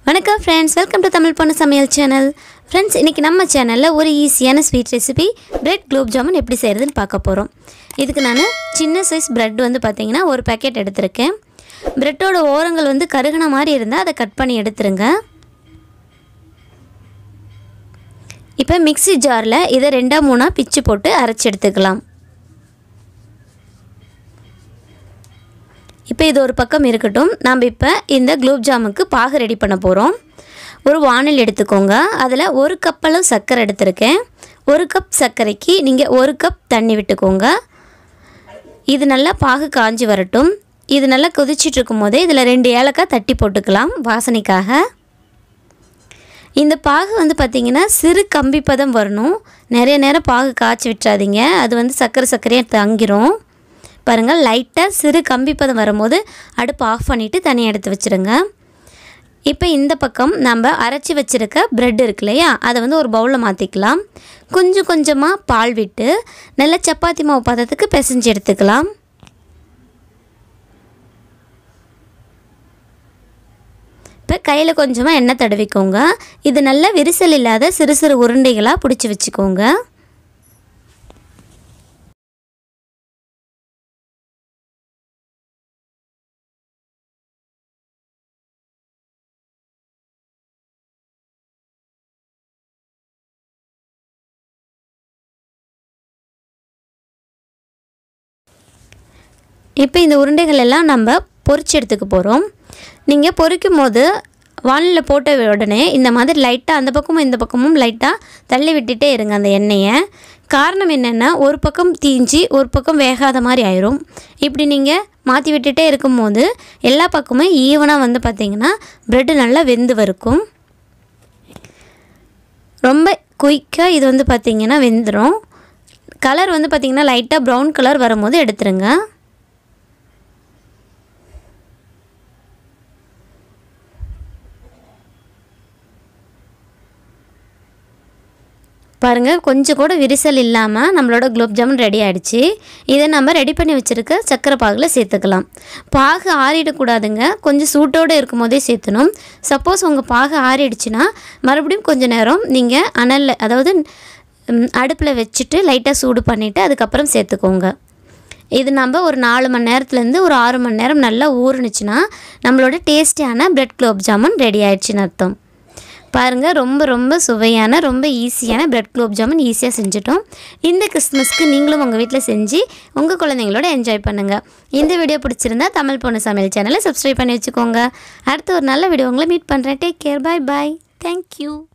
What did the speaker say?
வணக்கம் friends welcome to Tamil பொண்ணு சமையல் சேனல் ஃப்ரெண்ட்ஸ் இன்றைக்கி நம்ம சேனலில் ஒரு ஈஸியான sweet recipe bread gulab jamun எப்படி செய்கிறதுன்னு பார்க்க போகிறோம் இதுக்கு நான் சின்ன சைஸ் பிரெட் வந்து பார்த்திங்கன்னா ஒரு பேக்கெட் எடுத்திருக்கேன் பிரெட்டோட ஓரங்கள் வந்து கருகின மாதிரி இருந்தால் அதை கட் பண்ணி எடுத்துருங்க இப்போ மிக்ஸி ஜாரில் இதை ரெண்டாக மூணாக பிச்சு போட்டு அரைச்சி எடுத்துக்கலாம் இப்போ இது ஒரு பக்கம் இருக்கட்டும் நாம் இப்போ இந்த குலோப் ஜாமுக்கு பாகு ரெடி பண்ண போகிறோம் ஒரு வானல் எடுத்துக்கோங்க அதில் ஒரு கப் அளவு சர்க்கரை எடுத்திருக்கேன் ஒரு கப் சர்க்கரைக்கு நீங்கள் ஒரு கப் தண்ணி விட்டுக்கோங்க இது நல்லா பாகு காஞ்சி வரட்டும் இது நல்லா கொதிச்சிட்டு இருக்கும் போதே இதில் ரெண்டு ஏலக்காய் தட்டி போட்டுக்கலாம் வாசனைக்காக இந்த பாகு வந்து பார்த்திங்கன்னா சிறு கம்பி பதம் வரணும் நிறைய நேரம் பாகு காய்ச்சி விட்டுறாதீங்க அது வந்து சர்க்கரை சர்க்கரையாக தங்கிரும் பாருங்கள் லைட்டாக சிறு கம்பி பதம் வரும்போது அடுப்பு ஆஃப் பண்ணிவிட்டு தனியாக எடுத்து வச்சுருங்க இப்போ இந்த பக்கம் நம்ம அரைச்சி வச்சுருக்க ப்ரெட் இருக்கு இல்லையா அதை வந்து ஒரு பவுலில் மாற்றிக்கலாம் கொஞ்சம் கொஞ்சமாக பால் விட்டு நல்ல சப்பாத்தி மாவு பதத்துக்கு பிசைஞ்சு எடுத்துக்கலாம் இப்போ கையில் கொஞ்சமாக எண்ணெய் தடவிக்கோங்க இது நல்ல விரிசல் இல்லாத சிறு சிறு உருண்டைகளாக பிடிச்சி வச்சுக்கோங்க இப்போ இந்த உருண்டைகள் எல்லாம் நம்ம பொரிச்சு எடுத்துக்க போகிறோம் நீங்கள் பொரிக்கும் போது வானில் போட்ட உடனே இந்த மாதிரி லைட்டாக அந்த பக்கமும் இந்த பக்கமும் லைட்டாக தள்ளி விட்டுட்டே இருங்க அந்த எண்ணெயை காரணம் என்னென்னா ஒரு பக்கம் தீஞ்சி ஒரு பக்கம் வேகாத மாதிரி ஆயிரும் இப்படி நீங்கள் மாற்றி விட்டுட்டே இருக்கும்போது எல்லா பக்கமும் ஈவனாக வந்து பார்த்திங்கன்னா ப்ரெட்டு நல்லா வெந்து வறுக்கும் ரொம்ப குயிக்காக இது வந்து பார்த்திங்கன்னா வெந்துடும் கலர் வந்து பார்த்திங்கன்னா லைட்டாக ப்ரௌன் கலர் வரும்போது எடுத்துருங்க பாருங்கள் கொஞ்சம் கூட விரிசல் இல்லாமல் நம்மளோட குலோப் ஜாமுன் ரெடி ஆகிடுச்சு இதை நம்ம ரெடி பண்ணி வச்சுருக்க சக்கரை பாகில் சேர்த்துக்கலாம் பாகு ஆறிடக்கூடாதுங்க கொஞ்சம் சூட்டோடு இருக்கும் போதே சேர்த்தணும் சப்போஸ் உங்கள் பாகு ஆறிடுச்சுன்னா மறுபடியும் கொஞ்சம் நேரம் நீங்கள் அனலில் அதாவது அடுப்பில் வச்சுட்டு லைட்டாக சூடு பண்ணிவிட்டு அதுக்கப்புறம் சேர்த்துக்கோங்க இது நம்ம ஒரு நாலு மணி நேரத்துலேருந்து ஒரு ஆறு மணி நேரம் நல்லா ஊறுனுச்சுன்னா நம்மளோட டேஸ்டியான பிரெட் குலோப் ஜாமுன் ரெடி ஆயிடுச்சுன்னு அர்த்தம் பாருங்கள் ரொம்ப ரொம்ப சுவையான ரொம்ப ஈஸியான பிரெட் குலோப் ஜாமுன் ஈஸியாக செஞ்சுட்டோம் இந்த கிறிஸ்மஸ்க்கு நீங்களும் உங்கள் வீட்டில் செஞ்சு உங்கள் குழந்தைங்களோட என்ஜாய் பண்ணுங்கள் இந்த வீடியோ பிடிச்சிருந்தா தமிழ் பொண்ணு சமையல் சேனலை சப்ஸ்கிரைப் பண்ணி வச்சுக்கோங்க அடுத்த ஒரு நல்ல வீடியோ உங்களை மீட் பண்ணுறேன் take care bye bye thank you